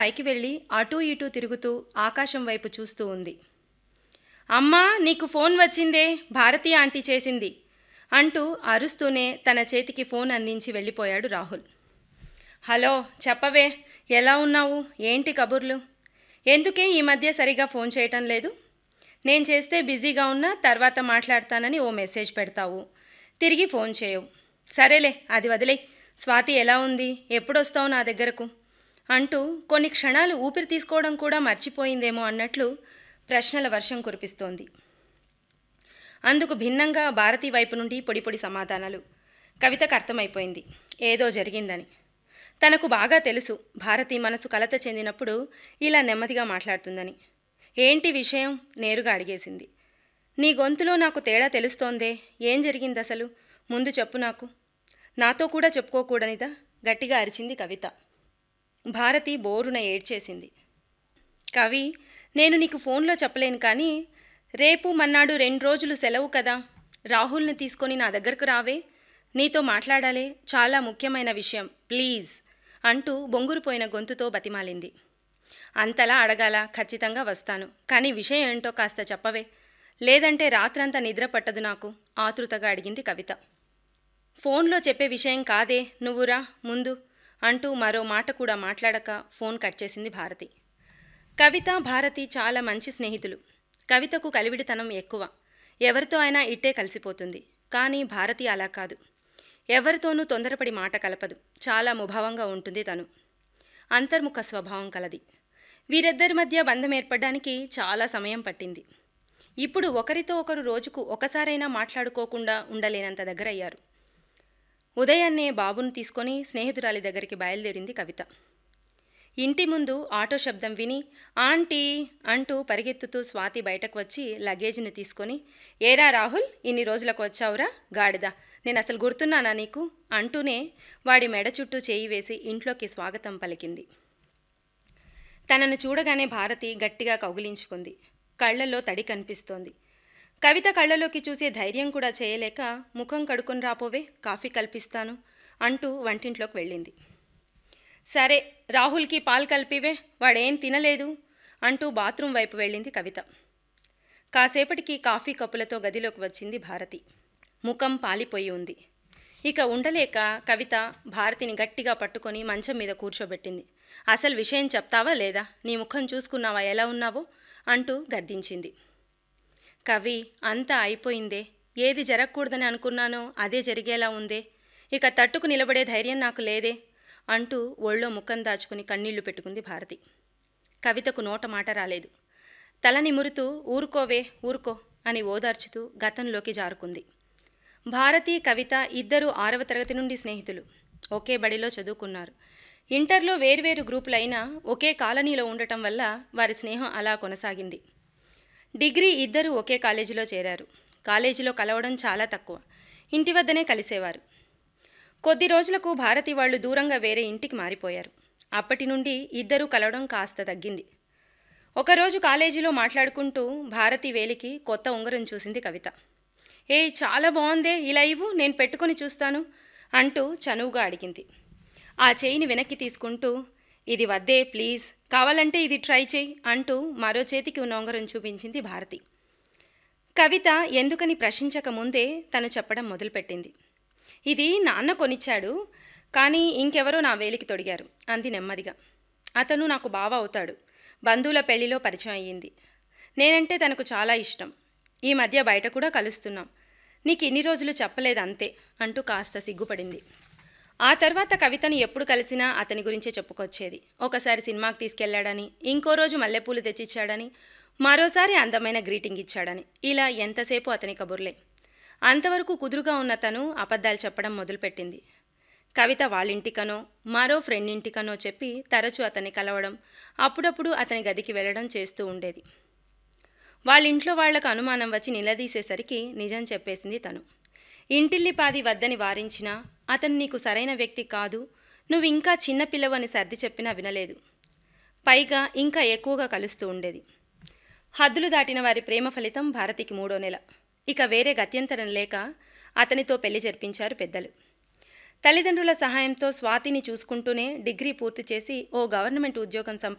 పైకి వెళ్ళి అటూ ఇటూ తిరుగుతూ ఆకాశం వైపు చూస్తూ ఉంది అమ్మా నీకు ఫోన్ వచ్చిందే భారతి ఆంటీ చేసింది అంటూ అరుస్తూనే తన చేతికి ఫోన్ అందించి వెళ్ళిపోయాడు రాహుల్ హలో చెప్పవే ఎలా ఉన్నావు ఏంటి కబుర్లు ఎందుకే ఈ మధ్య సరిగా ఫోన్ చేయటం లేదు నేను చేస్తే బిజీగా ఉన్నా తర్వాత మాట్లాడతానని ఓ మెసేజ్ పెడతావు తిరిగి ఫోన్ చేయవు సరేలే అది వదిలే స్వాతి ఎలా ఉంది ఎప్పుడొస్తావు నా దగ్గరకు అంటూ కొన్ని క్షణాలు ఊపిరి తీసుకోవడం కూడా మర్చిపోయిందేమో అన్నట్లు ప్రశ్నల వర్షం కురిపిస్తోంది అందుకు భిన్నంగా భారతి వైపు నుండి పొడి పొడి సమాధానాలు కవితకు అర్థమైపోయింది ఏదో జరిగిందని తనకు బాగా తెలుసు భారతి మనసు కలత చెందినప్పుడు ఇలా నెమ్మదిగా మాట్లాడుతుందని ఏంటి విషయం నేరుగా అడిగేసింది నీ గొంతులో నాకు తేడా తెలుస్తోందే ఏం జరిగింది అసలు ముందు చెప్పు నాకు నాతో కూడా చెప్పుకోకూడనిదా గట్టిగా అరిచింది కవిత భారతి బోరున ఏడ్చేసింది కవి నేను నీకు ఫోన్లో చెప్పలేను కానీ రేపు మన్నాడు రెండు రోజులు సెలవు కదా రాహుల్ని తీసుకొని నా దగ్గరకు రావే నీతో మాట్లాడాలే చాలా ముఖ్యమైన విషయం ప్లీజ్ అంటూ బొంగురుపోయిన గొంతుతో బతిమాలింది అంతలా అడగాల ఖచ్చితంగా వస్తాను కానీ విషయం ఏంటో కాస్త చెప్పవే లేదంటే రాత్రంతా నిద్ర పట్టదు నాకు ఆతృతగా అడిగింది కవిత ఫోన్లో చెప్పే విషయం కాదే నువ్వురా ముందు అంటూ మరో మాట కూడా మాట్లాడక ఫోన్ కట్ చేసింది భారతి కవిత భారతి చాలా మంచి స్నేహితులు కవితకు కలివిడితనం ఎక్కువ ఎవరితో అయినా ఇట్టే కలిసిపోతుంది కానీ భారతి అలా కాదు ఎవరితోనూ తొందరపడి మాట కలపదు చాలా ముభావంగా ఉంటుంది తను అంతర్ముఖ స్వభావం కలది వీరిద్దరి మధ్య బంధం ఏర్పడడానికి చాలా సమయం పట్టింది ఇప్పుడు ఒకరితో ఒకరు రోజుకు ఒకసారైనా మాట్లాడుకోకుండా ఉండలేనంత దగ్గరయ్యారు ఉదయాన్నే బాబును తీసుకొని స్నేహితురాలి దగ్గరికి బయలుదేరింది కవిత ఇంటి ముందు ఆటో శబ్దం విని ఆంటీ అంటూ పరిగెత్తుతూ స్వాతి బయటకు వచ్చి లగేజ్ని తీసుకొని ఏరా రాహుల్ ఇన్ని రోజులకు వచ్చావురా గాడిద నేను అసలు గుర్తున్నానా నీకు అంటూనే వాడి మెడ చుట్టూ చేయి వేసి ఇంట్లోకి స్వాగతం పలికింది తనను చూడగానే భారతి గట్టిగా కౌగిలించుకుంది కళ్ళల్లో తడి కనిపిస్తోంది కవిత కళ్ళలోకి చూసే ధైర్యం కూడా చేయలేక ముఖం కడుకొని రాపోవే కాఫీ కల్పిస్తాను అంటూ వంటింట్లోకి వెళ్ళింది సరే రాహుల్కి పాలు కలిపివే వాడేం తినలేదు అంటూ బాత్రూం వైపు వెళ్ళింది కవిత కాసేపటికి కాఫీ కప్పులతో గదిలోకి వచ్చింది భారతి ముఖం పాలిపోయి ఉంది ఇక ఉండలేక కవిత భారతిని గట్టిగా పట్టుకొని మంచం మీద కూర్చోబెట్టింది అసలు విషయం చెప్తావా లేదా నీ ముఖం చూసుకున్నావా ఎలా ఉన్నావో అంటూ గద్దించింది కవి అంతా అయిపోయిందే ఏది జరగకూడదని అనుకున్నానో అదే జరిగేలా ఉందే ఇక తట్టుకు నిలబడే ధైర్యం నాకు లేదే అంటూ ఒళ్ళో ముఖం దాచుకుని కన్నీళ్లు పెట్టుకుంది భారతి కవితకు నోట మాట రాలేదు తల నిమురుతూ ఊరుకోవే ఊరుకో అని ఓదార్చుతూ గతంలోకి జారుకుంది భారతి కవిత ఇద్దరూ ఆరవ తరగతి నుండి స్నేహితులు ఒకే బడిలో చదువుకున్నారు ఇంటర్లో వేర్వేరు గ్రూపులైనా ఒకే కాలనీలో ఉండటం వల్ల వారి స్నేహం అలా కొనసాగింది డిగ్రీ ఇద్దరూ ఒకే కాలేజీలో చేరారు కాలేజీలో కలవడం చాలా తక్కువ ఇంటి వద్దనే కలిసేవారు కొద్ది రోజులకు భారతి వాళ్ళు దూరంగా వేరే ఇంటికి మారిపోయారు అప్పటి నుండి ఇద్దరూ కలవడం కాస్త తగ్గింది ఒకరోజు కాలేజీలో మాట్లాడుకుంటూ భారతి వేలికి కొత్త ఉంగరం చూసింది కవిత ఏ చాలా బాగుందే ఇలా ఇవ్వు నేను పెట్టుకొని చూస్తాను అంటూ చనువుగా అడిగింది ఆ చేయిని వెనక్కి తీసుకుంటూ ఇది వద్దే ప్లీజ్ కావాలంటే ఇది ట్రై చేయి అంటూ మరో చేతికి ఉన్న ఉంగరం చూపించింది భారతి కవిత ఎందుకని ప్రశ్నించక ముందే తను చెప్పడం మొదలుపెట్టింది ఇది నాన్న కొనిచ్చాడు కానీ ఇంకెవరో నా వేలికి తొడిగారు అంది నెమ్మదిగా అతను నాకు బావ అవుతాడు బంధువుల పెళ్లిలో పరిచయం అయ్యింది నేనంటే తనకు చాలా ఇష్టం ఈ మధ్య బయట కూడా కలుస్తున్నాం నీకు ఇన్ని రోజులు చెప్పలేదు అంతే అంటూ కాస్త సిగ్గుపడింది ఆ తర్వాత కవితని ఎప్పుడు కలిసినా అతని గురించే చెప్పుకొచ్చేది ఒకసారి సినిమాకి తీసుకెళ్లాడని ఇంకో రోజు మల్లెపూలు తెచ్చిచ్చాడని మరోసారి అందమైన గ్రీటింగ్ ఇచ్చాడని ఇలా ఎంతసేపు అతని కబుర్లే అంతవరకు కుదురుగా ఉన్న తను అబద్ధాలు చెప్పడం మొదలుపెట్టింది కవిత వాళ్ళింటికనో మరో ఫ్రెండ్ ఇంటికనో చెప్పి తరచూ అతన్ని కలవడం అప్పుడప్పుడు అతని గదికి వెళ్ళడం చేస్తూ ఉండేది వాళ్ళింట్లో వాళ్లకు అనుమానం వచ్చి నిలదీసేసరికి నిజం చెప్పేసింది తను ఇంటిల్లిపాది వద్దని వారించినా అతను నీకు సరైన వ్యక్తి కాదు నువ్వు ఇంకా చిన్నపిల్లవని సర్ది చెప్పినా వినలేదు పైగా ఇంకా ఎక్కువగా కలుస్తూ ఉండేది హద్దులు దాటిన వారి ప్రేమ ఫలితం భారతికి మూడో నెల ఇక వేరే గత్యంతరం లేక అతనితో పెళ్లి జరిపించారు పెద్దలు తల్లిదండ్రుల సహాయంతో స్వాతిని చూసుకుంటూనే డిగ్రీ పూర్తి చేసి ఓ గవర్నమెంట్ ఉద్యోగం సంపా